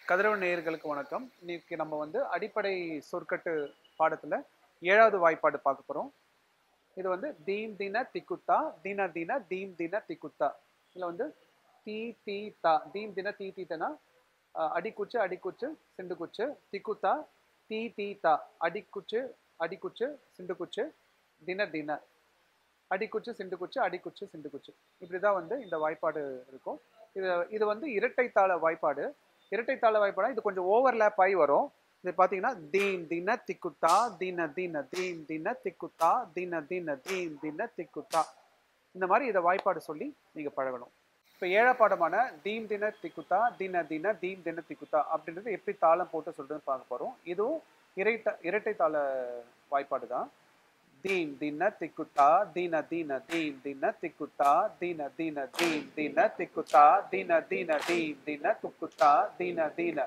கதிரவ நேயர்களுக்கு வணக்கம் இன்னைக்கு நம்ம வந்து அடிப்படை சொற்கட்டு பாடத்துல ஏழாவது வாய்ப்பாடு பார்க்க போறோம் இது வந்து தீம் தின திக்குத்தா தின தின தீம் தின திக்குத்தா இதுல வந்து தீ தீ தா தீம் தின தீ தீ தனா அஹ், அடிக்குச்சு அடிக்குச்சு சிண்டுக்குச்சு திக்குத்தா தீ தீ தா அடிக்குச்சு அடிக்குச்சு சிண்டுக்குச்சு தின தின அடிக்குச்சு சிண்டுக்குச்சு அடிக்குச்சு சிண்டுக்குச்சு இப்படிதான் வந்து இந்த வாய்ப்பாடு இருக்கும் இது இது வந்து இரட்டைத்தாள வாய்ப்பாடு இரட்டைத்தாள வாய்ப்பாடு இது கொஞ்சம் ஓவர்லேப் ஆகி வரும் இது பார்த்தீங்கன்னா தீன் தின திக்குத்தா தின தின தீன் தின திக்குத்தா தின தின தீன் தின திக்குத்தா இந்த மாதிரி இதை வாய்ப்பாடு சொல்லி நீங்கள் பழகணும் இப்போ ஏழா பாடமான தீம் தின திக்குத்தா தின தின தீம் தின திக்குத்தா அப்படின்றது எப்படி தாளம் போட்டு சொல்றதுன்னு பார்க்க போகிறோம் இதுவும் இரட்டை இரட்டை தாள வாய்ப்பாடு தான் தீம் தின திக்குத்தா தின தின தீம் தின திக்குத்தா தின தின தீம் தின திக்குத்தா தின தின தீம் தின துக்குத்தா தின தின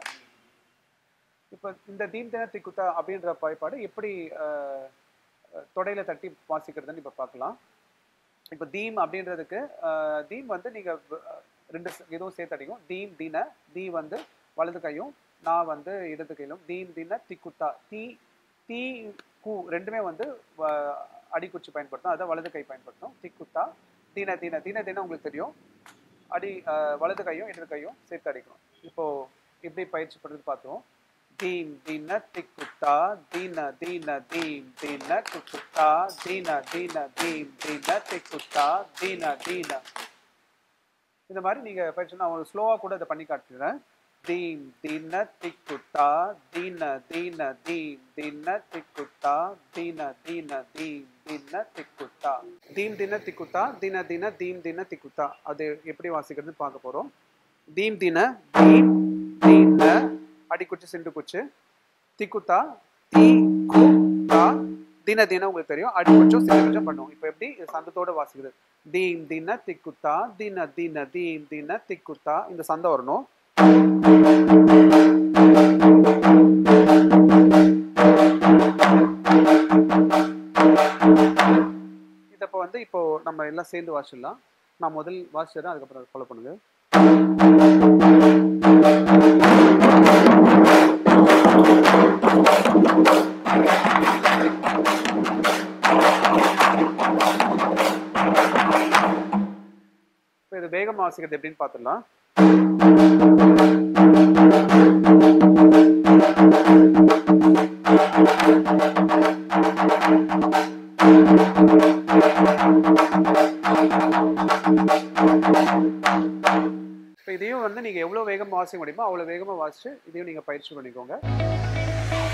இப்போ இந்த தீம் தின திக்குத்தா அப்படின்ற வாய்ப்பாடு எப்படி அஹ், அஹ், தொடையில தட்டி வாசிக்கிறதுன்னு இப்போ பார்க்கலாம் இப்போ தீம் அப்படின்றதுக்கு அஹ், தீம் வந்து நீங்கள் ரெண்டு ச- இதுவும் சேர்த்து அடிக்கும் தீம் தின தீ வந்து வலது கையும் நான் வந்து இடது கையிலும் தீம் தின திக்குத்தா தீ தீ கு ரெண்டுமே வந்து வ- அடிக்குச்சி பயன்படுத்தும் அதை வலது கை பயன்படுத்தும் திக்குத்தா தீன தீன தீன தீன உங்களுக்கு தெரியும் அடி அஹ், வலது கையும் இடது கையும் சேர்த்து அடிக்கணும் இப்போ எப்படி பயிற்சி பண்ணுறது பார்த்தோம் தீம் தின திக்குத்தா தீன தீன தீம் தின திக்குத்தா தீன தீன தீம் தின திக்குத்தா தீன தீன இந்த மாதிரி நீங்க பயிற்சி நான் ஒரு ஸ்லோவா கூட இதை பண்ணி காட்டுறேன் தீம் தின திக்குத்தா தீன தீன தீம் தின திக்குத்தா தீன தீன தீம் தின திக்குத்தா தீம் தின திக்குத்தா தின தின தீம் தின திக்குத்தா அது எப்படி வாசிக்கிறது பார்க்க போறோம் தீம் தின தீம் தீன அடிக்குச்சு சிண்டு குச்சு திக்குத்தா தீ கு தா தின தின உங்களுக்கு தெரியும் அடிக்குச்சும் சிண்டு குச்சும் பண்ணுவோம் இப்போ எப்படி இது சந்தத்தோட வாசிக்குது தீம் தின திக்குத்தா தின தின தீம் தின திக்குத்தா இந்த சந்தம் வரணும் இதை இப்போ வந்து இப்போ நம்ம எல்லாம் சேர்ந்து வாசிடலாம் நான் முதல் வாசிச்சிடறேன் அதுக்கப்புறம் ஃபாலோ பண்ணுங்க இப்போ இது வேகமாக வாசிக்கிறது எப்படின்னு பார்த்துடலாம் இப்போ இதையும் வந்து நீங்கள் எவ்வளோ வேகமாக வாசிக்க முடியுமோ அவ்வளோ வேகமாக வாசிச்சு இதையும் நீங்கள் பயிற்சி பண்ணிக்கோங்க